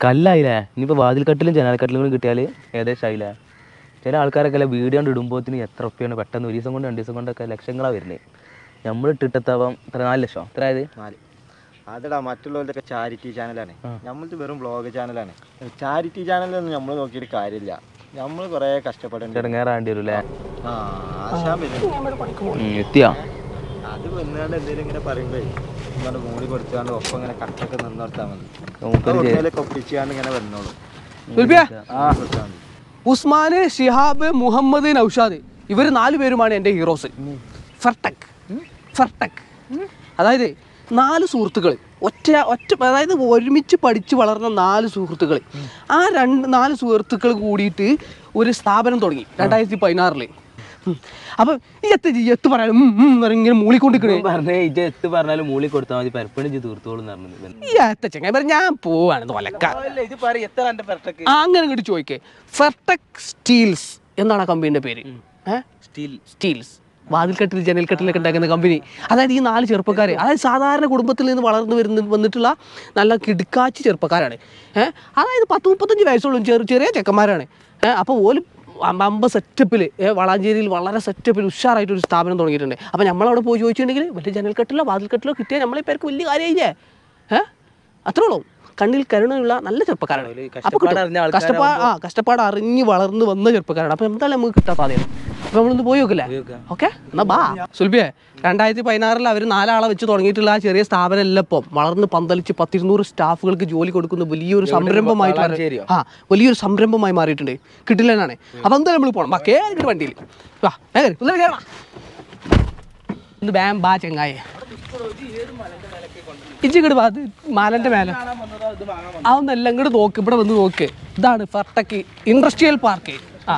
കല്ലായില്ലേ ഇനിയിപ്പോൾ വാതിൽക്കട്ടിലും ജനാൽക്കട്ടിലും കൂടി കിട്ടിയാൽ ഏകദേശം ആയില്ലേ ചില ആൾക്കാരൊക്കെ അല്ല വീഡിയോ കൊണ്ട് ഇടുമ്പോഴത്തിന് എത്ര ഉറപ്പിയാണ് പെട്ടെന്ന് ഒരു ദിവസം കൊണ്ട് രണ്ട് ദിവസം കൊണ്ടൊക്കെ ലക്ഷങ്ങളാണ് വരുന്നത് നമ്മൾ ഇട്ടിട്ടെത്താവാം ഇത്ര നാല് ലക്ഷം എത്ര ആയത് നാല് അതെടാ മറ്റുള്ളവരുടെയൊക്കെ ചാരിറ്റി ചാനലാണ് നമ്മളത് വെറും ബ്ലോഗ് ചാനലാണ് ചാരിറ്റി ചാനലൊന്നും നമ്മൾ നോക്കിയിട്ട് കാര്യമില്ല നമ്മൾ കുറേ കഷ്ടപ്പെടേണ്ടി വരും. ഇടങ്ങേറാണ്ടി വരും അല്ലേ ആ ആശാൻ വരും ഉം, എത്തിയാ അത് വന്നുകൊണ്ട് എന്തെങ്കിലും ഇങ്ങനെ പറയുമ്പോഴേ ഇങ്ങനെ മൂടി കൊടുത്തുകൊണ്ട് ഒപ്പം ഇങ്ങനെ കട്ടൊക്കെ നിന്നോർത്താൽ മതി നമുക്കൊരു ചെ- ഒന്നിലൊക്കെ ഒപ്പിച്ചുകൊണ്ട് ഇങ്ങനെ വന്നോളൂ സുൽബിയ ആ കൊടുത്താൽ മതി ഉസ്മാന് ഷിഹാബ് മുഹമ്മദ് നൌഷാദ് ഇവർ നാല് പേരുമാണ് എൻ്റെ ഹീറോസ് ഫർട്ടക് ഫർട്ടക് അതായത് നാല് സുഹൃത്തുക്കൾ ഒറ്റ ഒറ്റ അതായത് ഒരുമിച്ച് പഠിച്ച് വളർന്ന നാല് സുഹൃത്തുക്കൾ ആ രണ്ട് നാല് സുഹൃത്തുക്കൾ കൂടിയിട്ട് ഒരു സ്ഥാപനം തുടങ്ങി രണ്ടായിരത്തി പതിനാറില് അപ്പം ഈ എത്ത് ചെയ്യ്, എത്ത് പറയാനും ഉം, ഉം എന്ന് പറഞ്ഞ് ഇങ്ങനെ മൂളിക്കൊണ്ടിരിക്കണേ പറഞ്ഞേ ഇജ്ജ് എത്ത് പറഞ്ഞാലും മൂളി കൊടുത്താൽ മതി പരപ്പണി ഇജ്ജ് തീർത്തോളും എന്ന് പറഞ്ഞു ഈ എത്ത ചെങ്ങ പറ ഞാൻ പോവാണ് തൊലക്ക ഇത് പറ എത്ര എൻ്റെ പെരട്ടക്ക് ആ, അങ്ങനെ ഇങ്ങോട്ട് ചോദിക്കേ ഫെർടെക് സ്റ്റീൽസ് എന്നാണ് ആ കമ്പനീൻ്റെ പേര് ഏഹ് സ്റ്റീൽ സ്റ്റീൽസ് വാതിൽക്കെട്ടിൽ ജനൽക്കെട്ടിലൊക്കെ ഉണ്ടാക്കുന്ന കമ്പനി അതായത് ഈ നാല് ചെറുപ്പക്കാർ അതായത് സാധാരണ കുടുംബത്തിൽ നിന്ന് വളർന്നു വരുന്ന വന്നിട്ടുള്ള നല്ല കിടുക്കാച്ചി ചെറുപ്പക്കാരാണ് ഏഹ് അതായത് പത്ത് മുപ്പത്തഞ്ച് വയസ്സുള്ള ചെറു ചെറിയ ചെക്കന്മാരാണ് ഏഹ് അപ്പോൾ ഓല് അമ്പ സെറ്റപ്പിൽ വളാഞ്ചേരിയിൽ വളരെ സെറ്റപ്പിൽ ഉഷാറായിട്ട് ഒരു സ്ഥാപനം തുടങ്ങിയിട്ടുണ്ട് അപ്പോൾ നമ്മളവിടെ പോയി ചോദിച്ചിട്ടുണ്ടെങ്കിൽ വലിയ ജനൽക്കെട്ടിലോ വാതിൽക്കെട്ടിലോ കിട്ടിയാൽ നമ്മളെ പേർക്ക് വലിയ കാര്യമായില്ലേ ഏഹ് അത്രേ ഉള്ളൂ കണ്ണിൽ കരുണയുള്ള നല്ല ചെറുപ്പക്കാരാണ് ഒരു അപ്പോൾ കഷ്ടപ്പാട് അറിഞ്ഞ കഷ്ടപ്പാട് ആ കഷ്ടപ്പാട് അറിഞ്ഞ് വളർന്ന് വന്ന ചെറുപ്പക്കാരാണ് അപ്പോൾ എന്തായാലും നമുക്ക് കിട്ടാത്ത ആദ്യം അപ്പോൾ നമ്മളൊന്ന് പോയി നോക്കില്ലേ ഓക്കെ എന്നാ ബാ സുൽബിയെ രണ്ടായിരത്തി പതിനാറിൽ അവർ നാലാളെ വെച്ച് തുടങ്ങിയിട്ടുള്ള ആ ചെറിയ സ്ഥാപനം എല്ലാം ഇപ്പം വളർന്ന് പന്തലിച്ച് പത്തിരുന്നൂറ് സ്റ്റാഫുകൾക്ക് ജോലി കൊടുക്കുന്ന വലിയൊരു സംരംഭമായിട്ട് മാറി- വളാഞ്ചേരിയോ? ആ വലിയൊരു സംരംഭമായി മാറിയിട്ടുണ്ട് കിട്ടില്ലെന്നാണ് അപ്പോൾ എന്തായാലും നമ്മൾ പോകണം ബാ കേറിട്ട് വണ്ടിയിൽ വാ വേഗം ഒന്ന് കയറാം ഒന്ന് ബാം ബാ ചെങ്ങായെ ഇച്ചിങ്ങോട്ട് ബാ ഇത് മാലന്റെ മേലെ അതൊന്നല്ല ഇങ്ങോട്ട് നോക്ക് ഇവിടെ വന്ന് നോക്ക് ഇതാണ് ഫർട്ടക്ക് ഇൻഡസ്ട്രിയൽ പാർക്ക് ആ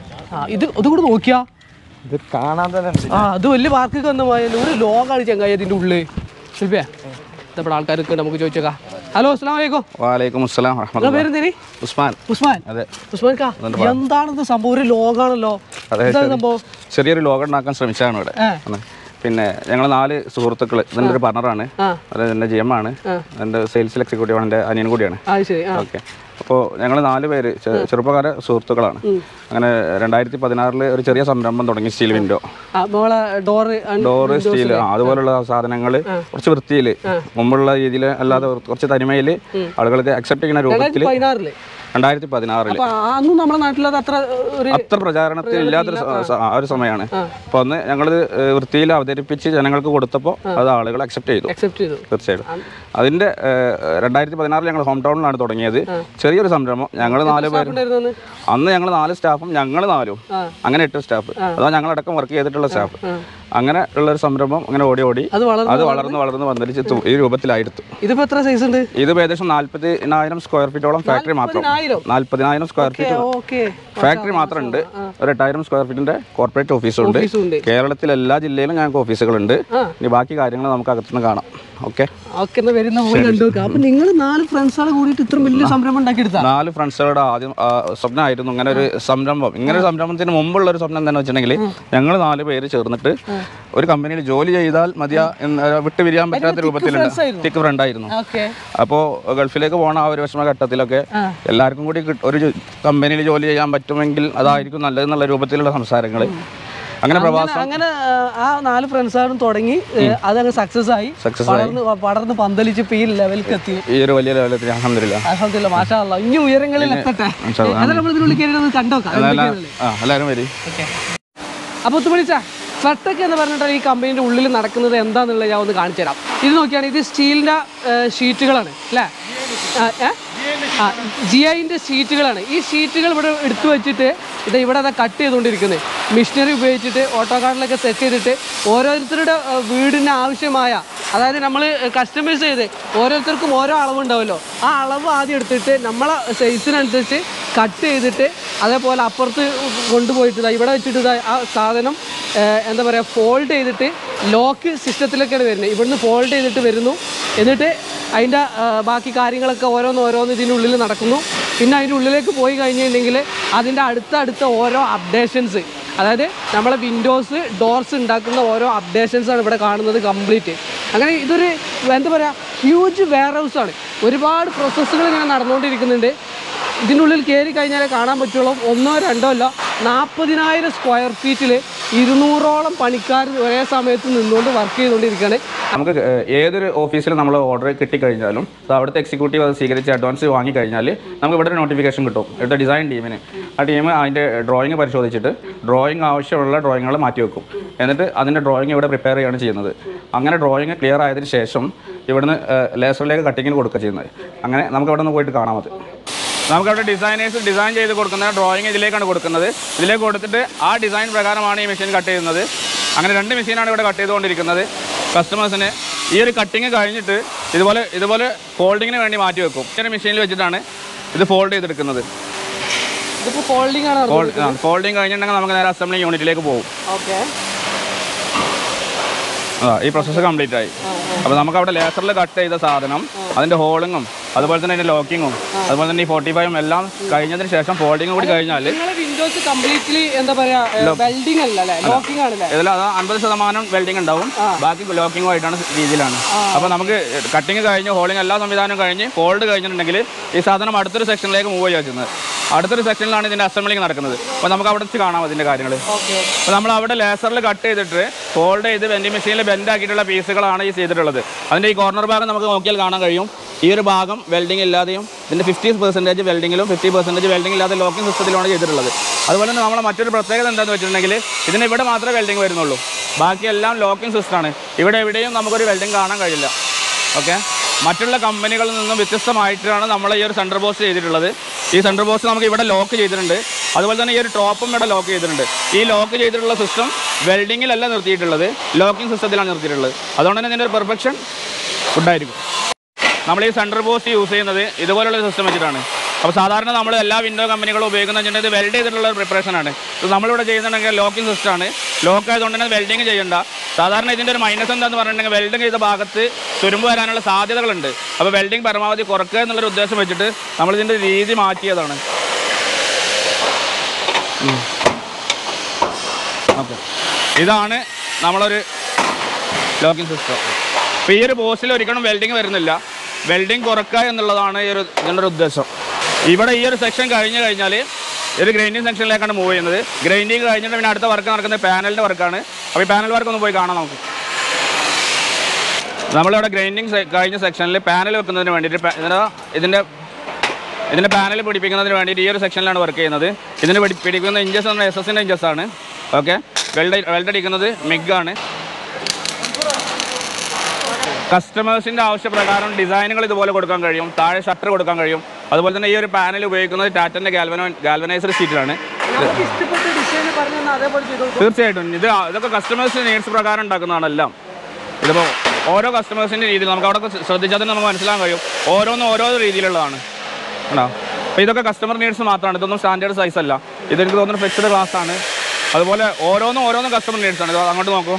ആ ഇത് ഇതും കൂടെ നോക്കിയാ ഇത് കാണാൻ തന്നെ ഉണ്ട് ആ അത് വലിയ പാർക്ക് വന്ന മാതിരി ഒരു ലോകാണ് ചെങ്ങായി അതിൻ്റെ ഉള്ളിൽ ശില്പിയാ ഇതപ്പോൾ ആൾക്കാർക്ക് നമുക്ക് ചോദിച്ചേക്കാം ഹലോ അസ്സാം വലൈക്കും വാലൈക്കും അസ്സലാം നിങ്ങളുടെ വറഹ്മത്തുള്ളാഹി. പേരെന്തേനി ഉസ്മാൻ ഉസ്മാൻ അതെ ഉസ്മാൻ കാ എന്താണിത് സംഭവം ഒരു ലോകാണല്ലോ അതെ എന്താണ് ചെറിയ- സംഭവം ചെറിയൊരു ലോകം ഉണ്ടാക്കാൻ ശ്രമിച്ചാണ് ഇവിടെ ഏ. ആണ്. പിന്നെ ഞങ്ങൾ നാല് സുഹൃത്തുക്കൾ ഇതിൻ്റെ ഒരു പാർട്ണറാണ് ആ. അത് എൻ്റെ ജി എം ആണ് എൻ്റെ സെയിൽസ് എക്സിക്യൂട്ടീവ് ആണ് എൻ്റെ അനിയൻ കൂടിയാണ് ആ ശരി ആ ഓക്കെ അപ്പോൾ ഞങ്ങൾ നാല് പേര് ചെ- ചെറുപ്പക്കാര സുഹൃത്തുക്കളാണ് അങ്ങനെ രണ്ടായിരത്തി പതിനാറിൽ ഒരു ചെറിയ സംരംഭം തുടങ്ങി സ്റ്റീൽ വിൻഡോ ആ മോളെ ഡോറ് ഡോറ് സ്റ്റീൽ അതുപോലുള്ള സാധനങ്ങൾ കുറച്ച് വൃത്തിയിൽ മുമ്പുള്ള രീതിയിൽ അല്ലാതെ കുറച്ച് തനിമയിൽ ആളുകൾക്ക് അക്സെപ്റ്റ് ചെയ്യുന്ന രൂപത്തിൽ പതിനാറില് രണ്ടായിരത്തി പതിനാറിൽ അപ്പൊ അന്നും നമ്മുടെ നാട്ടിലത് അത്ര ഒരു അത്ര പ്രചാരണത്തിൽ ഇല്ലാത്തൊരു സ- സ- ആ ഒരു സമയമാണ് അപ്പൊ അന്ന് ഞങ്ങളത് ഏഹ്, വൃത്തിയിൽ അവതരിപ്പിച്ച് ജനങ്ങൾക്ക് കൊടുത്തപ്പോൾ അത് ആളുകൾ അക്സെപ്റ്റ് ചെയ്തു അക്സെപ്റ്റ് ചെയ്തു തീർച്ചയായിട്ടും അതിന്റെ ഏഹ്, രണ്ടായിരത്തി പതിനാറിൽ ഞങ്ങൾ ഹോം ടൗണിലാണ് തുടങ്ങിയത് ചെറിയൊരു സംരംഭം ഞങ്ങൾ നാല് പേരും ഉണ്ടായിരുന്നു അന്ന് ഞങ്ങൾ നാല് സ്റ്റാഫും ഞങ്ങൾ നാലും അങ്ങനെ എട്ട് സ്റ്റാഫ് അതാ ഞങ്ങളടക്കം വർക്ക് ചെയ്തിട്ടുള്ള സ്റ്റാഫ് അങ്ങനെ ഉള്ള ഒരു സംരംഭം അങ്ങനെ ഓടി ഓടി അത് വളർന്ന് അത് വളർന്ന് വളർന്ന് വന്നിരിച്ച് തു- ഈ രൂപത്തിലായിരുന്നു ഇതിപ്പോ എത്ര സൈസ് ഉണ്ട് ഇത് ഏകദേശം നാല്പതിനായിരം സ്ക്വയർ ഫീറ്റോളം ഫാക്ടറി മാത്രം നാൽപ്പതിനായിരം? നാല്പതിനായിരം സ്ക്വയർ ഫീറ്റ് ഓക്കെ ഫാക്ടറി മാത്രമുണ്ട് ഒരു എട്ടായിരം സ്ക്വയർ ഫീറ്റിന്റെ കോർപ്പറേറ്റ് ഓഫീസും ഉണ്ട് ഓഫീസും ഉണ്ട് കേരളത്തിൽ എല്ലാ ജില്ലയിലും ഞങ്ങൾക്ക് ഓഫീസുകളുണ്ട് ആ. ഇനി ബാക്കി കാര്യങ്ങൾ നമുക്ക് അകത്തുനിന്ന് കാണാം ഓക്കെ ഓക്കെ എന്നാ വരുന്ന പോയി കണ്ടു നോക്കാം അപ്പൊ നിങ്ങൾ നാല് ഫ്രണ്ട്സുകളെ കൂടിയിട്ട് ഇത്ര വലിയ സംരംഭം ഉണ്ടാക്കി എടുത്താ നാല് ഫ്രണ്ട്സുകളുടെ ആദ്യം ആ, സ്വപ്നമായിരുന്നു ഇങ്ങനെ ഒരു സംരംഭം ഇങ്ങനെ ഒരു സംരംഭത്തിന് മുമ്പുള്ള ഒരു സ്വപ്നം എന്താണെന്ന് വെച്ചിട്ടുണ്ടെങ്കിൽ ഞങ്ങൾ നാല് പേര് ചേർന്നിട്ട് ഒരു കമ്പനിയിൽ ജോലി ചെയ്താൽ മതിയാ എന്ന് വിട്ടു പിരിയാൻ പറ്റാത്ത രൂപത്തിലുണ്ട് തിക്ക് ഫ്രണ്ട് ആയിരുന്നു ഓക്കെ അപ്പോൾ ഗൾഫിലേക്ക് പോണ ആ ഒരു വിഷമ ഘട്ടത്തിലൊക്കെ എല്ലാവർക്കും കൂടി കിട്ട- ഒരു കമ്പനിയിൽ ജോലി ചെയ്യാൻ പറ്റുമെങ്കിൽ അതായിരിക്കും നല്ലതെന്നുള്ള രൂപത്തിലുള്ള സംസാരങ്ങൾ അങ്ങനെ പ്രവാസം അങ്ങനെ ആ, ആ നാല് ഫ്രണ്ട്സുകളും തുടങ്ങി ഏ, അതങ്ങ് സക്സസ് ആയി Success വളർന്ന് പടർന്ന് പന്തലിച്ച് ഇപ്പൊ ഈ ലെവലിലേക്ക് എത്തി ഈ ഒരു വലിയ ലെവലിൽ അലഹമില്ല അൽഹംദുലില്ലാ മാഷാ അല്ലാ ഇനി ഉയരങ്ങളിൽ എത്തട്ടെ ഇൻഷാ അല്ലാ. അതെല്ലാം നമ്മൾ ഇതിനുള്ളിൽ കയറി ഒന്ന് കണ്ടോക്കാം ആ എല്ലാവരും വരി അപ്പോൾ ഒത്തുമണിച്ച ഫെർടെക് എന്ന് പറഞ്ഞിട്ട് ഈ കമ്പനീൻ്റെ ഉള്ളിൽ നടക്കുന്നത് എന്താണെന്നുള്ളത് ഞാൻ ഒന്ന് കാണിച്ചു തരാം ഇത് നോക്കിയാണ് ഇത് സ്റ്റീലിൻ്റെ ഷീറ്റുകളാണ് അല്ലേ ആ, ഏ? ആ ജി ഐൻ്റെ ഷീറ്റുകളാണ് ഈ ഷീറ്റുകൾ ഇവിടെ എടുത്തു വെച്ചിട്ട് ഇത് ഇവിടെ അതാ കട്ട് ചെയ്തുകൊണ്ടിരിക്കുന്നത് മിഷനറി ഉപയോഗിച്ചിട്ട് ഓട്ടോ കാർഡിലൊക്കെ സെറ്റ് ചെയ്തിട്ട് ഓരോരുത്തരുടെ ആ, വീടിന് ആവശ്യമായ അതായത് നമ്മൾ കസ്റ്റമൈസ് ചെയ്ത് ഓരോരുത്തർക്കും ഓരോ അളവുണ്ടാവുമല്ലോ ആ അളവ് ആദ്യം എടുത്തിട്ട് നമ്മളെ സൈസിനനുസരിച്ച് കട്ട് ചെയ്തിട്ട് അതേപോലെ അപ്പുറത്ത് കൊണ്ടുപോയിട്ട് ദാ ഇവിടെ വെച്ചിട്ട് ദാ ആ സാധനം ഏഹ്, എന്താ പറയുക ഫോൾഡ് ചെയ്തിട്ട് ലോക്ക് സിസ്റ്റത്തിലൊക്കെയാണ് വരുന്നത് ഇവിടുന്ന് ഫോൾഡ് ചെയ്തിട്ട് വരുന്നു എന്നിട്ട് അതിൻ്റെ ബാക്കി കാര്യങ്ങളൊക്കെ ഓരോന്ന് ഓരോന്ന് ഇതിൻ്റെ ഉള്ളിൽ നടക്കുന്നു പിന്നെ അതിൻ്റെ ഉള്ളിലേക്ക് പോയി കഴിഞ്ഞിട്ടുണ്ടെങ്കിൽ അതിൻ്റെ അടുത്ത അടുത്ത ഓരോ അപ്ഡേഷൻസ് അതായത് നമ്മളെ വിൻഡോസ് ഡോർസ് ഉണ്ടാക്കുന്ന ഓരോ അപ്ഡേഷൻസ് ആണ് ഇവിടെ കാണുന്നത് കംപ്ലീറ്റ് അങ്ങനെ ഇതൊരു എന്താ പറയുക ഹ്യൂജ് വെയർ ഹൗസ് ആണ് ഒരുപാട് പ്രോസസ്സുകൾ ഇങ്ങനെ നടന്നുകൊണ്ടിരിക്കുന്നുണ്ട് ഇതിനുള്ളിൽ കയറി കഴിഞ്ഞാലേ കാണാൻ പറ്റുള്ളൂ ഒന്നോ രണ്ടോ അല്ല നാൽപ്പതിനായിരം സ്ക്വയർ ഫീറ്റിൽ ഇരുന്നൂറോളം പണിക്കാർ ഒരേ സമയത്ത് നിന്നുകൊണ്ട് വർക്ക് ചെയ്തുകൊണ്ടിരിക്കുകയാണ് നമുക്ക് ഏഹ്, ഏതൊരു ഓഫീസിൽ നമ്മൾ ഓർഡർ കിട്ടിക്കഴിഞ്ഞാലും അത് അവിടുത്തെ എക്സിക്യൂട്ടീവ് അത് സ്വീകരിച്ച് അഡ്വാൻസ് വാങ്ങിക്കഴിഞ്ഞാൽ നമുക്ക് ഇവിടെ ഒരു നോട്ടിഫിക്കേഷൻ കിട്ടും ഇവിടുത്തെ ഡിസൈൻ ടീമിന് ആ ടീം അതിൻ്റെ ഡ്രോയിങ് പരിശോധിച്ചിട്ട് ഡ്രോയിങ് ആവശ്യമുള്ള ഡ്രോയിങ്ങുകൾ മാറ്റി വെക്കും എന്നിട്ട് അതിൻ്റെ ഡ്രോയിങ് ഇവിടെ പ്രിപ്പയർ ചെയ്യുകയാണ് ചെയ്യുന്നത് അങ്ങനെ ഡ്രോയിങ് ക്ലിയർ ആയതിനു ശേഷം ഇവിടുന്ന് ലേസറിലേക്ക് കട്ടിങ്ങിന് കൊടുക്കുക ചെയ്യുന്നത് അങ്ങനെ നമുക്ക് അവിടെ നിന്ന് പോയിട്ട് കാണാം അത് നമുക്കവിടെ ഡിസൈനേഴ്സ് ഡിസൈൻ ചെയ്ത് കൊടുക്കുന്ന ഡ്രോയിങ് ഇതിലേക്കാണ് കൊടുക്കുന്നത് ഇതിലേക്ക് കൊടുത്തിട്ട് ആ ഡിസൈൻ പ്രകാരമാണ് ഈ മെഷീൻ കട്ട് ചെയ്യുന്നത് അങ്ങനെ രണ്ട് മെഷീനാണ് ഇവിടെ കട്ട് ചെയ്തുകൊണ്ടിരിക്കുന്നത് കസ്റ്റമേഴ്സിന് ഈ ഒരു കട്ടിങ് കഴിഞ്ഞിട്ട് ഇതുപോലെ ഇതുപോലെ ഫോൾഡിങ്ങിന് വേണ്ടി മാറ്റി വെക്കും ഇങ്ങനെ മെഷീനിൽ വെച്ചിട്ടാണ് ഇത് ഫോൾഡ് ചെയ്തെടുക്കുന്നത് ഇതിപ്പോൾ ഫോൾഡിംഗ് ആണ് ഫോൾഡിങ് കഴിഞ്ഞിട്ടുണ്ടെങ്കിൽ നമുക്ക് നേരെ അസംബ്ലി യൂണിറ്റിലേക്ക് പോകും ഓക്കെ ആ ഈ പ്രോസസ്സ് കംപ്ലീറ്റ് ആയി അപ്പോൾ നമുക്ക് അവിടെ ലേസറിൽ കട്ട് ചെയ്ത സാധനം അതിൻ്റെ ഹോളിങ്ങും അതുപോലെ തന്നെ അതിൻ്റെ ലോക്കിങ്ങും അതുപോലെ തന്നെ ഈ ഫോർട്ടി ഫൈവും എല്ലാം കഴിഞ്ഞതിന് ശേഷം ഫോൾഡിങ് കൂടി കഴിഞ്ഞാൽ നിങ്ങളെ വിൻഡോസ് കംപ്ലീറ്റ്ലി എന്താ പറയാ വെൽഡിംഗ് അല്ല അല്ലേ ലോക്കിംഗ് ആണല്ലേ ഇതിൽ അത് അൻപത് ശതമാനം വെൽഡിംഗ് ഉണ്ടാവും ബാക്കി ലോക്കിംഗും ആയിട്ടാണ് രീതിയിലാണ് അപ്പോൾ നമുക്ക് കട്ടിങ് കഴിഞ്ഞ് ഹോളിംഗ് എല്ലാ സംവിധാനവും കഴിഞ്ഞ് ഫോൾഡ് കഴിഞ്ഞിട്ടുണ്ടെങ്കിൽ ഈ സാധനം അടുത്തൊരു സെക്ഷനിലേക്ക് മൂവ് ചെയ്യുക ചെയ്യുന്നത് അടുത്തൊരു സെക്ഷനിലാണ് ഇതിൻ്റെ അസംബ്ലിങ് നടക്കുന്നത് അപ്പോൾ നമുക്ക് അവിടെ വെച്ച് കാണാം ഇതിൻ്റെ കാര്യങ്ങൾ ഓക്കെ അപ്പോൾ നമ്മൾ അവിടെ ലേസറിൽ കട്ട് ചെയ്തിട്ട് ഫോൾഡ് ചെയ്ത് വെൻഡിങ് മെഷീനിൽ ബെൻഡ് ആക്കിയിട്ടുള്ള പീസുകളാണ് ഈ ചെയ്തിട്ടുള്ളത് അതിൻ്റെ ഈ കോർണർ ഭാഗം നമുക്ക് നോക്കിയാൽ കാണാൻ കഴിയും ഈ ഒരു ഭാഗം വെൽഡിംഗ് ഇല്ലാതെയും ഇതിൻ്റെ ഫിഫ്റ്റി പെർസെൻറ്റേജ് വെൽഡിങ്ങിലും ഫിഫ്റ്റി പെർസെൻറ്റേജ് വെൽഡിംഗ് ഇല്ലാതെ ലോക്കിംഗ് സിസ്റ്റത്തിലാണ് ചെയ്തിട്ടുള്ളത് അതുപോലെ തന്നെ നമ്മളെ മറ്റൊരു പ്രത്യേകത എന്താണെന്ന് വെച്ചിട്ടുണ്ടെങ്കിൽ ഇതിന് ഇവിടെ മാത്രമേ വെൽഡിംഗ് വരുന്നുള്ളൂ ബാക്കിയെല്ലാം ലോക്കിംഗ് സിസ്റ്റമാണ് ഇവിടെ എവിടെയും നമുക്കൊരു വെൽഡിംഗ് കാണാൻ കഴിയില്ല ഓക്കെ മറ്റുള്ള കമ്പനികളിൽ നിന്നും വ്യത്യസ്തമായിട്ടാണ് നമ്മൾ ഈ ഒരു സെൻറ്റർ ബോക്സ് ചെയ്തിട്ടുള്ളത് ഈ സെൻറ്റർ ബോക്സ് നമുക്ക് ഇവിടെ ലോക്ക് ചെയ്തിട്ടുണ്ട് അതുപോലെ തന്നെ ഈ ഒരു ടോപ്പും ഇവിടെ ലോക്ക് ചെയ്തിട്ടുണ്ട് ഈ ലോക്ക് ചെയ്തിട്ടുള്ള സിസ്റ്റം വെൽഡിങ്ങിലല്ല നിർത്തിയിട്ടുള്ളത് ലോക്കിംഗ് സിസ്റ്റത്തിലാണ് നിർത്തിയിട്ടുള്ളത് അതുകൊണ്ട് തന്നെ ഇതിൻ്റെ ഒരു പെർഫെക്ഷൻ ഫുഡായിരിക്കും നമ്മൾ ഈ സെൻറ്റർ പോസ്റ്റ് യൂസ് ചെയ്യുന്നത് ഇതുപോലുള്ള സിസ്റ്റം വെച്ചിട്ടാണ് അപ്പോൾ സാധാരണ നമ്മൾ എല്ലാ വിൻഡോ കമ്പനികളും ഉപയോഗിക്കുന്നത് വെച്ചിട്ടുണ്ടെങ്കിൽ വെൽഡ് ചെയ്തിട്ടുള്ള ഒരു പ്രിപ്പറേഷനാണ് ഇത് നമ്മളിവിടെ ചെയ്യുന്നുണ്ടെങ്കിൽ ലോക്കിംഗ് സിസ്റ്റമാണ് ലോക്ക് ആയതുകൊണ്ട് തന്നെ വെൽഡിങ് ചെയ്യണ്ട സാധാരണ ഇതിൻ്റെ ഒരു മൈനസ് എന്താന്ന് പറഞ്ഞിട്ടുണ്ടെങ്കിൽ വെൽഡിങ് ചെയ്ത ഭാഗത്ത് തുരുമ്പ് വരാനുള്ള സാധ്യതകളുണ്ട് അപ്പോൾ വെൽഡിങ് പരമാവധി കുറക്കുക എന്നുള്ളൊരു ഉദ്ദേശം വെച്ചിട്ട് നമ്മളിതിൻ്റെ രീതി മാറ്റിയതാണ് ഓക്കെ ഇതാണ് നമ്മളൊരു ലോക്കിംഗ് സിസ്റ്റം അപ്പോൾ ഈ ഒരു പോസ്റ്റിൽ ഒരിക്കലും വെൽഡിങ് വരുന്നില്ല വെൽഡിങ് കുറക്കുക എന്നുള്ളതാണ് ഈ ഒരു ഇതിൻ്റെ ഒരു ഉദ്ദേശം ഇവിടെ ഈ ഒരു സെക്ഷൻ കഴിഞ്ഞ് കഴിഞ്ഞാൽ ഒരു ഗ്രൈൻഡിങ് സെക്ഷനിലേക്കാണ് മൂവ് ചെയ്യുന്നത് ഗ്രൈൻഡിങ് കഴിഞ്ഞിട്ട് പിന്നെ അടുത്ത വർക്ക് നടക്കുന്നത് പാനലിൻ്റെ വർക്കാണ് അപ്പോൾ ഈ പാനൽ വർക്ക് ഒന്ന് പോയി കാണാം നമുക്ക് നമ്മളിവിടെ ഗ്രൈൻഡിങ് കഴിഞ്ഞ സെക്ഷനിൽ പാനൽ വെക്കുന്നതിന് വേണ്ടിയിട്ട് പ- ഇതിൻ്റെ ഇതിൻ്റെ ഇതിൻ്റെ പാനൽ പിടിപ്പിക്കുന്നതിന് വേണ്ടിയിട്ട് ഈ ഒരു സെക്ഷനിലാണ് വർക്ക് ചെയ്യുന്നത് ഇതിന് പിടി പിടിപ്പിക്കുന്ന ഇഞ്ചസ് എന്ന് എസ് എസിൻ്റെ ഇഞ്ചസ് ആണ് ഓക്കെ വെൽഡ് വെൽഡ് അടിക്കുന്നത് മിഗ് ആണ് കസ്റ്റമേഴ്സിൻ്റെ ആവശ്യപ്രകാരം ഡിസൈനുകൾ ഇതുപോലെ കൊടുക്കാൻ കഴിയും താഴെ ഷട്ടർ കൊടുക്കാൻ കഴിയും അതുപോലെ തന്നെ ഈ ഒരു പാനൽ ഉപയോഗിക്കുന്നത് ടാറ്റൻ്റെ ഗാൽവനോ ഗാൽവനൈസർ ഷീറ്റിലാണ് നമുക്ക് ഇഷ്ടപ്പെട്ട ഡിസൈൻ പറഞ്ഞു തന്നാൽ അതേപോലെ ചെയ്തു കൊടുക്കും തീർച്ചയായിട്ടും ഇത് ഇതൊക്കെ കസ്റ്റമേഴ്സ് നീഡ്സ് പ്രകാരം ഉണ്ടാക്കുന്നതാണ് എല്ലാം ഇതിപ്പോൾ ഓരോ കസ്റ്റമേഴ്സിൻ്റെ രീതിയിൽ നമുക്ക് അവിടെ ശ്രദ്ധിച്ചാൽ തന്നെ നമുക്ക് മനസ്സിലാക്കാൻ കഴിയും ഓരോന്നും ഓരോ രീതിയിലുള്ളതാണ് ആണോ അപ്പോൾ ഇതൊക്കെ കസ്റ്റമർ നീഡ്സ് മാത്രമാണ് ഇതൊന്നും സ്റ്റാൻഡേർഡ് സൈസ് അല്ല ഇതെനിക്ക് തോന്നുന്നു ഫിക്സ്ഡ് ക്ലാസ് ആണ് അതുപോലെ ഓരോന്നും ഓരോന്നും കസ്റ്റമർ നീഡ്സ് ആണ് ഇത് അങ്ങോട്ട് നോക്കൂ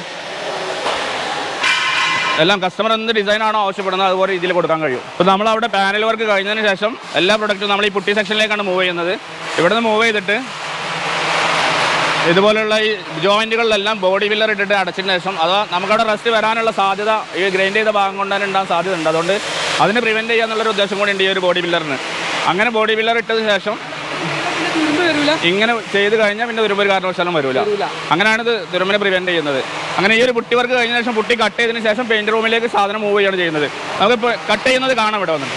എല്ലാം കസ്റ്റമർ എന്ത് ഡിസൈനാണോ ആവശ്യപ്പെടുന്നത് അതുപോലെ രീതിയിൽ കൊടുക്കാൻ കഴിയും ഇപ്പോൾ നമ്മൾ അവിടെ പാനൽ വർക്ക് കഴിഞ്ഞതിന് ശേഷം എല്ലാ പ്രൊഡക്റ്റും നമ്മൾ ഈ പുട്ടി സെക്ഷനിലേക്കാണ് മൂവ് ചെയ്യുന്നത് ഇവിടെ നിന്ന് മൂവ് ചെയ്തിട്ട് ഇതുപോലുള്ള ഈ ജോയിന്റുകളിലെല്ലാം ബോഡി ഫില്ലർ ഇട്ടിട്ട് അടച്ചതിന് ശേഷം അത് നമുക്കവിടെ റെസ്റ്റ് വരാനുള്ള സാധ്യത ഈ ഗ്രൈൻഡ് ചെയ്ത ഭാഗം കൊണ്ട് തന്നെ ഉണ്ടാകാൻ സാധ്യത ഉണ്ട് അതുകൊണ്ട് അതിനെ പ്രിവെൻറ്റ് ചെയ്യാന്നുള്ളൊരു ഉദ്ദേശം കൂടി ഉണ്ട് ഈ ഒരു ബോഡി ഫില്ലറിന് അങ്ങനെ ബോഡി ഫില്ലർ ഇട്ടതിന് ശേഷം പിന്നെ തുരുമ്പ് വരില്ല ഇങ്ങനെ ചെയ്ത് കഴിഞ്ഞാൽ പിന്നെ തുരുമ്പ് ഒരു കാരണവശാലും വരില്ല വരൂല. അങ്ങനെയാണ് ഇത് തുരുമ്പിനെ പ്രിവെൻറ്റ് ചെയ്യുന്നത് അങ്ങനെ ഈ ഒരു പുട്ടി വർക്ക് കഴിഞ്ഞ ശേഷം പുട്ടി കട്ട് ചെയ്തതിന് ശേഷം പെയിന്റ് റൂമിലേക്ക് സാധനം മൂവ് ചെയ്യാണ് ചെയ്യുന്നത് നമുക്കിപ്പോൾ കട്ട് ചെയ്യുന്നത് കാണാം ഇവിടെ വന്നിട്ട്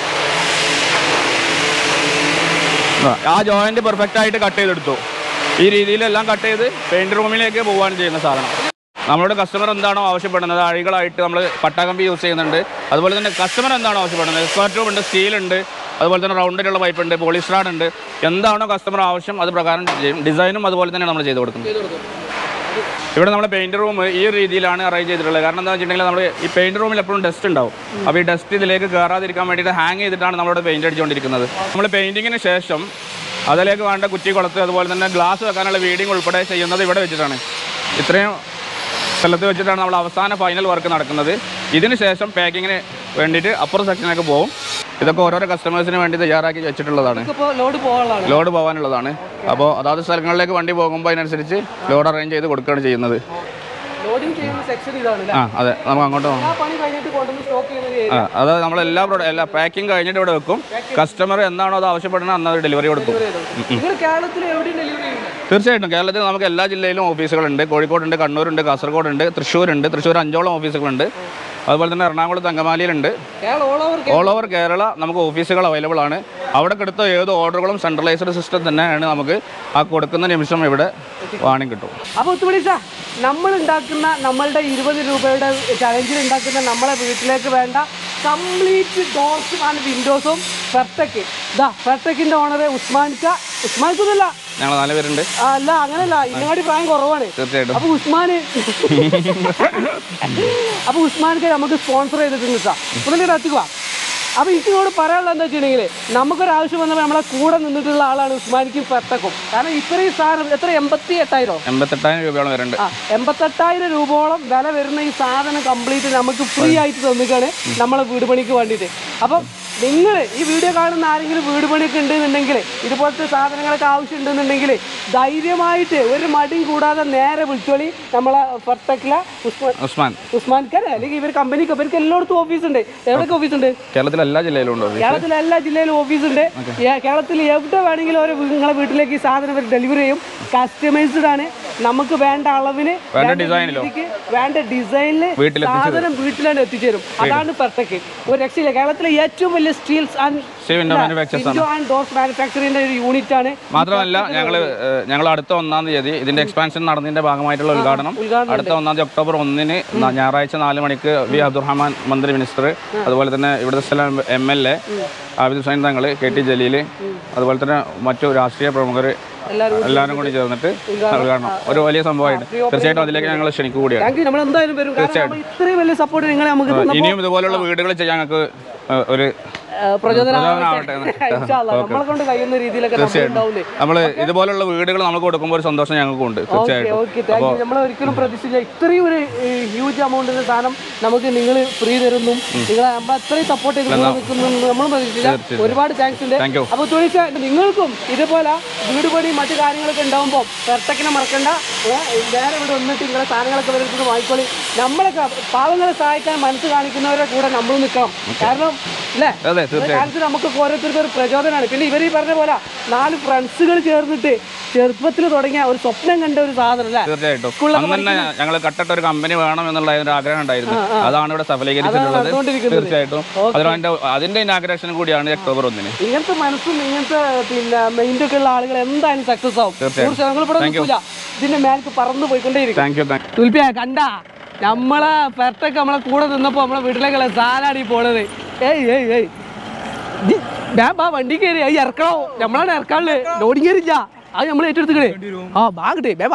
ആ, ആ ജോയിന്റ് പെർഫെക്റ്റ് ആയിട്ട് കട്ട് ചെയ്തെടുത്തു ഈ രീതിയിലെല്ലാം കട്ട് ചെയ്ത് പെയിന്റ് റൂമിലേക്ക് പോവുകയാണ് ചെയ്യുന്ന സാധനം നമ്മളോട് കസ്റ്റമർ എന്താണോ ആവശ്യപ്പെടുന്നത് അഴികളായിട്ട് നമ്മൾ പട്ടാകമ്പി യൂസ് ചെയ്യുന്നുണ്ട് അതുപോലെ തന്നെ കസ്റ്റമർ എന്താണോ ആവശ്യപ്പെടുന്നത് സ്ക്വയർ ട്യൂബ് ഉണ്ട് സ്റ്റീൽ ഉണ്ട് അതുപോലെ തന്നെ റൗണ്ടിലുള്ള പൈപ്പ് ഉണ്ട് പോളിസ്ട്രാഡ് ഉണ്ട് എന്താണോ കസ്റ്റമർ ആവശ്യം അത് പ്രകാരം ചെയ്യും ഡിസൈനും അതുപോലെ തന്നെ നമ്മൾ ചെയ്ത് കൊടുക്കുന്നത് ചെയ്തു കൊടുക്കും ഇവിടെ നമ്മൾ പെയിന്റ് റൂം ഈ ഒരു രീതിയിലാണ് അറേഞ്ച് ചെയ്തിട്ടുള്ളത് കാരണം എന്താ വെച്ചിട്ടുണ്ടെങ്കിൽ നമ്മൾ ഈ പെയിന്റ് റൂമിൽ എപ്പോഴും ഡസ്റ്റ് ഉണ്ടാവും അപ്പോൾ ഈ ഡസ്റ്റ് ഇതിലേക്ക് കയറാതിരിക്കാൻ വേണ്ടിയിട്ട് ഹാങ് ചെയ്തിട്ടാണ് നമ്മളിവിടെ പെയിന്റ് അടിച്ചുകൊണ്ടിരിക്കുന്നത് നമ്മൾ പെയിന്റിങ്ങിന് ശേഷം അതിലേക്ക് വേണ്ട കുറ്റി കുളത്ത് അതുപോലെ തന്നെ ഗ്ലാസ് വെക്കാനുള്ള വീഡിങ് ഉൾപ്പെടെ ചെയ്യുന്നത് ഇവിടെ വെച്ചിട്ടാണ് ഇത്രയും സ്ഥലത്ത് വെച്ചിട്ടാണ് നമ്മൾ അവസാന ഫൈനൽ വർക്ക് നടക്കുന്നത് ഇതിന് ശേഷം പാക്കിങ്ങിന് വേണ്ടിയിട്ട് അപ്പുറം സെക്ഷനിലേക്ക് പോകും ഇതൊക്കെ ഓരോരോ കസ്റ്റമേഴ്സിന് വേണ്ടി തയ്യാറാക്കി വെച്ചിട്ടുള്ളതാണ് ഇപ്പോൾ ലോഡ് പോകാനുള്ളതാണ് ലോഡ് പോകാനുള്ളതാണ് അപ്പോൾ അതാത് സ്ഥലങ്ങളിലേക്ക് വണ്ടി പോകുമ്പോൾ അതിനനുസരിച്ച് ലോഡ് അറേഞ്ച് ചെയ്ത് കൊടുക്കുകയാണ് ചെയ്യുന്നത് ലോഡിംഗ് ചെയ്യുന്ന സെക്ഷൻ ഇതാണ് അല്ലേ ആ അതെ നമുക്ക് അങ്ങോട്ട് പോകാം ആ പണി കഴിഞ്ഞിട്ട് കൊണ്ടുവന്ന് സ്റ്റോക്ക് ചെയ്യുന്നത് ഈ ആ അത് നമ്മൾ എല്ലാ പ്രൊഡക്റ്റ് എല്ലാ പാക്കിംഗ് കഴിഞ്ഞിട്ട് ഇവിടെ വെക്കും കസ്റ്റമർ എന്നാണോ അത് ആവശ്യപ്പെടുന്നത് അന്ന് അത് ഡെലിവറി കൊടുക്കും നിങ്ങൾ കേരളത്തിൽ എവിടെയും ഡെലിവറി ചെയ്യുന്നത് തീർച്ചയായിട്ടും കേരളത്തിൽ നമുക്ക് എല്ലാ ജില്ലയിലും ഓഫീസുകളുണ്ട് കോഴിക്കോടുണ്ട് കണ്ണൂരുണ്ട് കാസർഗോഡുണ്ട് തൃശ്ശൂരുണ്ട് തൃശ്ശൂർ അഞ്ചോളം ഓഫീസുകളുണ്ട് അതുപോലെ തന്നെ എറണാകുളത്ത് അങ്കമാലിയിലുണ്ട് Keralam all over all over Kerala നമുക്ക് ഓഫീസുകൾ അവൈലബിൾ ആണ് അവിടെ എടുത്ത ഏത് ഓർഡറുകളും സെൻട്രലൈസ്ഡ് സിസ്റ്റം തന്നെയാണ് നമുക്ക് ആ കൊടുക്കുന്ന നിമിഷം ഇവിടെ വാണിംഗ് കിട്ടും അപ്പോൾ ഒത്തുപിടിച്ച നമ്മൾ ഉണ്ടാക്കുന്ന നമ്മളുടെ ഇരുപത് രൂപയുടെ ചലഞ്ചിൽ ഉണ്ടാക്കുന്ന നമ്മളെ വീട്ടിലേക്ക് വേണ്ട കംപ്ലീറ്റ് ഡോർസും ആൻഡ് വിൻഡോസും ഫെർട്ടക്ക് ഇതാ ഫെർട്ടക്കിൻ്റെ ഓണർ ഉസ്മാൻക്ക ഉസ്മാൻക്കൊന്നുമല്ല ഞങ്ങൾ നാല് പേരുണ്ട് ആ, അല്ല അങ്ങനെയല്ല ഇങ്ങോട്ട് പ്രായം കുറവാണ് തീർച്ചയായിട്ടും അപ്പൊ ഉസ്മാന് അപ്പൊ ഉസ്മാൻക്ക് നമുക്ക് സ്പോൺസർ ചെയ്തിട്ടുണ്ട് സാർ പുള്ളിയുടെ എത്തിക്കുക അപ്പൊ എനിക്കിനോട് പറയാനുള്ളത് എന്താ വെച്ചിട്ടുണ്ടെങ്കിൽ നമുക്കൊരാവശ്യം വന്നപ്പോൾ നമ്മളെ കൂടെ നിന്നിട്ടുള്ള ആളാണ് ഉസ്മാനിക്കും ഫെർട്ടക്കും കാരണം ഇത്രയും സാധനം എത്ര എൺപത്തി എട്ടായിരോ എൺപത്തെട്ടായിരം രൂപയോളം വരുന്നുണ്ട് ആ എൺപത്തെട്ടായിരം രൂപയോളം വില വരുന്ന ഈ സാധനം കംപ്ലീറ്റ് നമുക്ക് ഫ്രീ ആയിട്ട് തന്നിക്കാണ് നമ്മളെ വീട് പണിക്ക് വേണ്ടിയിട്ട് അപ്പം നിങ്ങൾ ഈ വീഡിയോ കാണുന്ന ആരെങ്കിലും വീട് പണിയൊക്കെ ഉണ്ടെന്നുണ്ടെങ്കിൽ ഇതുപോലത്തെ സാധനങ്ങളൊക്കെ ആവശ്യം ഉണ്ടെന്നുണ്ടെങ്കിൽ ധൈര്യമായിട്ട് ഒരു മടിയും കൂടാതെ നേരെ വിളിച്ചോളി നമ്മളെ പെർഫെക്റ്റിലെ ഉസ്മാൻ ഉസ്മാൻ ഉസ്മാൻക്കാരെ അല്ലെങ്കിൽ ഇവർ കമ്പനിക്ക് ഇവർക്ക് എല്ലായിടത്തും ഓഫീസ് ഉണ്ട് എവിടെയൊക്കെ ഓഫീസ് ഉണ്ട് കേരളത്തിലെ എല്ലാ ജില്ലയിലും ഉണ്ട് ഓഫീസ് കേരളത്തിലെ എല്ലാ ജില്ലയിലും ഓഫീസ് ഉണ്ട് ഏ- കേരളത്തിൽ എവിടെ വേണമെങ്കിലും ഒരു നിങ്ങളെ വീട്ടിലേക്ക് ഈ സാധനം ഇവർ ഡെലിവറി ചെയ്യും കസ്റ്റമൈസ്ഡ് ആണ് നമുക്ക് വേണ്ട അളവിന് വേണ്ട ഡിസൈനിലോ? രീതിക്ക്, വേണ്ട ഡിസൈനിൽ വീട്ടിൽ എത്തിച്ചു സാധനം വീട്ടിലാണ് എത്തിച്ചേരും അതാണ് പെർഫെക്റ്റ് ഒരു രക്ഷയില്ല കേരളത്തിലെ ഏറ്റവും വലിയ steels and Steel window manufacturers ആണ്. ആൻഡ് ഡോർസ് മാനുഫാക്ചറിന്റെ ഒരു യൂണിറ്റ് ആണ് മാത്രമല്ല ഞങ്ങൾ ഞങ്ങൾ അടുത്ത ഒന്നാം തീയതി ഇതിന്റെ എക്സ്പാൻഷൻ നടന്നതിന്റെ ഭാഗമായിട്ടുള്ള ഉദ്ഘാടനം ഉദ്ഘാടനം അടുത്ത ഒന്നാം തീയതി ഒക്ടോബർ ഒന്നിന് ന- ഞായറാഴ്ച നാല് മണിക്ക് വി അബ്ദുറഹ്മാൻ മന്ത്രി മിനിസ്റ്റർ അതുപോലെ തന്നെ ഇവിടുത്തെ സ്ഥലം M L A Abid Hussain Thangal K T Jaleel അതുപോലെ തന്നെ മറ്റു രാഷ്ട്രീയ പ്രമുഖർ എല്ലാവരും എല്ലാവരും കൂടി ചേർന്നിട്ട് ഉദ്ഘാടനം ഒരു വലിയ സംഭവമായിട്ട് തീർച്ചയായിട്ടും അതിലേക്ക് ഞങ്ങൾ ക്ഷണിക്കുക കൂടിയാണ് താങ്ക് യു നമ്മൾ എന്തായാലും വരും കാരണം നമ്മൾ ഇത്രയും വലിയ സപ്പോർട്ട് നിങ്ങളെ നമുക്ക് തന്നപ്പോൾ ഇനിയും ഇതുപോലുള്ള വീടുകൾ ചെയ്യാൻ ഞങ്ങൾക്ക് ഏഹ്, ഒരു പ്രചോദനമാവട്ടെ പ്രചോദനമാവട്ടെ. ഇൻഷാ അല്ലാ. നമ്മളെ കൊണ്ട് കഴിയുന്ന രീതിയിലൊക്കെ നമ്മൾ ഉണ്ടാവില്ലേ നമ്മൾ ഇതുപോലുള്ള വീടുകൾ നമുക്ക് കൊടുക്കുമ്പോൾ ഒരു സന്തോഷം ഞങ്ങൾക്കും ഉണ്ട് ഓക്കെ തീർച്ചയായിട്ടും ഓക്കെ താങ്ക് യു നമ്മൾ ഒരിക്കലും പ്രതീക്ഷിച്ചില്ല ഇത്രയും ഒരു ഹ്യൂജ് എമൗണ്ടിന്റെ സാധനം നമുക്ക് നിങ്ങൾ ഫ്രീ തരുന്നു നിങ്ങൾ നമ്മൾ അത്രയും സപ്പോർട്ട് ചെയ്ത് കൂടെ നിൽക്കുന്നു നമ്മൾ പ്രതീക്ഷിച്ചില്ല ഒരുപാട് താങ്ക്സ് ഉണ്ട് Thank you. അപ്പോൾ ചോദിച്ചാൽ നിങ്ങൾക്കും ഇതുപോലെ വീട് പണി മറ്റു കാര്യങ്ങളൊക്കെ ഉണ്ടാകുമ്പോൾ പെർട്ടക്കിനെ മറക്കണ്ട ഏ, വേറെ ഇവിടെ വന്നിട്ട് നിങ്ങളെ സാധനങ്ങളൊക്കെ വരുന്നത് വാങ്ങിക്കോളി നമ്മളൊക്കെ പാവങ്ങളെ സഹായിക്കാൻ മനസ്സ് കാണിക്കുന്നവരെ കൂടെ നമ്മൾ നിൽക്കണം കാരണം അല്ലേ അതെ ഈ കാലത്ത് നമുക്ക് ഓരോരുത്തർക്കും ഒരു പ്രചോദനമാണ് പിന്നെ ഇവർ ഈ പറഞ്ഞ പോലെ നാല് ഫ്രണ്ട്സുകൾ ചേർന്നിട്ട് ചെറുപ്പത്തിൽ തുടങ്ങിയ ഒരു സ്വപ്നം കണ്ട ഒരു സാധനം അല്ലേ തീർച്ചയായിട്ടും സ്കൂളിലൊക്കെ അന്ന് തന്നെ ഞങ്ങൾ കട്ടിട്ട ഒരു കമ്പനി വേണം എന്നുള്ള ഒരു ആഗ്രഹം ഉണ്ടായിരുന്നു അതാണ് ഇവിടെ സഫലീകരിച്ചിട്ടുള്ളത് നടന്നുകൊണ്ടിരിക്കുന്നത്. തീർച്ചയായിട്ടും അതിന്റെ അതിന്റെ ഇനാഗ്രേഷൻ കൂടിയാണ് ഒക്ടോബർ ഒന്നിന് ഇങ്ങനത്തെ മനസ്സും ഇങ്ങനത്തെ പിന്നെ മൈൻഡ് ഒക്കെ ഉള്ള ആളുകൾ എന്തായാലും സക്സസ് ആവും തീർച്ചയായും. ഞങ്ങൾ ഇവിടെ നിൽക്കില്ല ഇതിന്റെ മേലേക്ക് പറന്ന് പോയിക്കൊണ്ടേയിരിക്കും താങ്ക് യു താങ്ക് തുൽപ്പിയ കണ്ട നമ്മളെ പെർട്ടൊക്കെ നമ്മളെ കൂടെ നിന്നപ്പോ നമ്മളെ വീട്ടിലേക്കുള്ള സാലാണ് ഈ പോണത് ഏയ് ഏയ് ഏയ് ദി, ബാ ബാ വണ്ടി കയറി അത് ഇറക്കണോ നമ്മളാണ് ഇറക്കാനുള്ളത് ലോഡിങ് കയറില്ല അത് നമ്മൾ ഏറ്റെടുത്തുക്കണേ ആ ബാ കിട്ടേ ബേ ബാ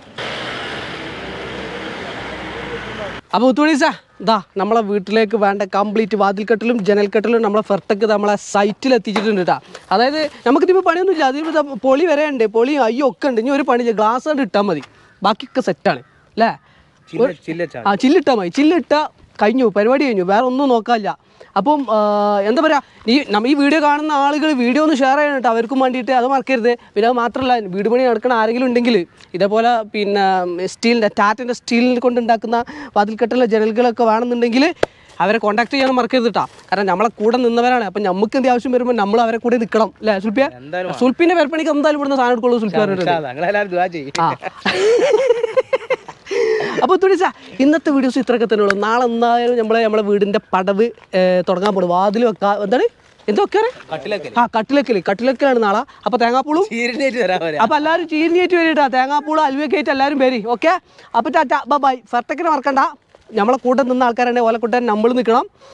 അപ്പോൾ ഒത്തുമണീസ ഇതാ നമ്മളെ വീട്ടിലേക്ക് വേണ്ട കംപ്ലീറ്റ് വാതിൽക്കെട്ടിലും ജനൽക്കെട്ടിലും നമ്മളെ ഫെർട്ടക്ക് നമ്മളെ സൈറ്റിൽ എത്തിച്ചിട്ടുണ്ട് കേട്ടോ അതായത് നമുക്കിതിപ്പോൾ പണിയൊന്നുമില്ല അതിൽ ഇതാ പൊളി വരെ ഉണ്ട് പൊളി അയ്യോ ഒക്കെ ഉണ്ട് ഇനി ഒരു പണിയില്ല ഗ്ലാസ് കൊണ്ട് ഇട്ടാൽ മതി ബാക്കിയൊക്കെ സെറ്റാണ് അല്ലേ ആ ചില്ലിട്ടാൽ മതി ചില്ലിട്ടാൽ കഴിഞ്ഞു പരിപാടി കഴിഞ്ഞു വേറെ ഒന്നും നോക്കാനില്ല അപ്പം ആ, എന്താ പറയുക ഈ നമ്മ ഈ വീഡിയോ കാണുന്ന ആളുകൾ വീഡിയോ ഒന്ന് ഷെയർ ചെയ്യണം കേട്ടോ അവർക്കും വേണ്ടിയിട്ട് അത് മറക്കരുത് പിന്നെ അത് മാത്രമല്ല വീട് പണി നടക്കുന്ന ആരെങ്കിലും ഉണ്ടെങ്കിൽ ഇതേപോലെ പിന്നെ സ്റ്റീലിൻ്റെ ടാറ്റിൻ്റെ സ്റ്റീലിൽ കൊണ്ടുണ്ടാക്കുന്ന വാതിൽക്കെട്ടുള്ള ജനലുകളൊക്കെ വേണമെന്നുണ്ടെങ്കിൽ അവരെ കോൺടാക്ട് ചെയ്യാൻ മറക്കരുത് കേട്ടോ കാരണം നമ്മളെ കൂടെ നിന്നവരാണ് അപ്പം നമുക്ക് എന്ത് ആവശ്യം വരുമ്പോൾ നമ്മൾ അവരെ കൂടെ നിൽക്കണം അല്ലേ സുൽപ്പിയ സുൽപ്പിൻ്റെ പേർപ്പണിക്ക് എന്തായാലും ഇവിടുന്ന് സാധനം എടുക്കുള്ളൂ സുൽപ്പിയ പറഞ്ഞിട്ടുണ്ട് ആ അപ്പോൾ തുണിച്ച ഇന്നത്തെ വീഡിയോസ് ഇത്രയൊക്കെ തന്നെ ഉള്ളൂ നാളെ എന്തായാലും നമ്മളെ നമ്മളെ വീടിന്റെ പടവ് ഏ, തുടങ്ങാൻ പോണു വാതിൽ വെക്കാ എന്താണ് എന്തൊക്കെ ആ കട്ടിലക്കല് കട്ടിലക്കലാണ് നാളെ അപ്പൊ തേങ്ങാപ്പൂളും അപ്പൊ എല്ലാവരും ചീരിഞ്ഞേറ്റ് വരിട്ടാ തേങ്ങാപ്പൂളും അലുവയൊക്കെ ആയിട്ട് എല്ലാവരും വരി ഓക്കെ അപ്പൊ ടാറ്റ ബൈ ഫെർട്ടക്കിനെ മറക്കണ്ട നമ്മളെ കൂട്ടം നിന്ന ആൾക്കാരുണ്ടെങ്കിൽ ഓലക്കൂട്ടൻ നമ്മൾ നിൽക്കണം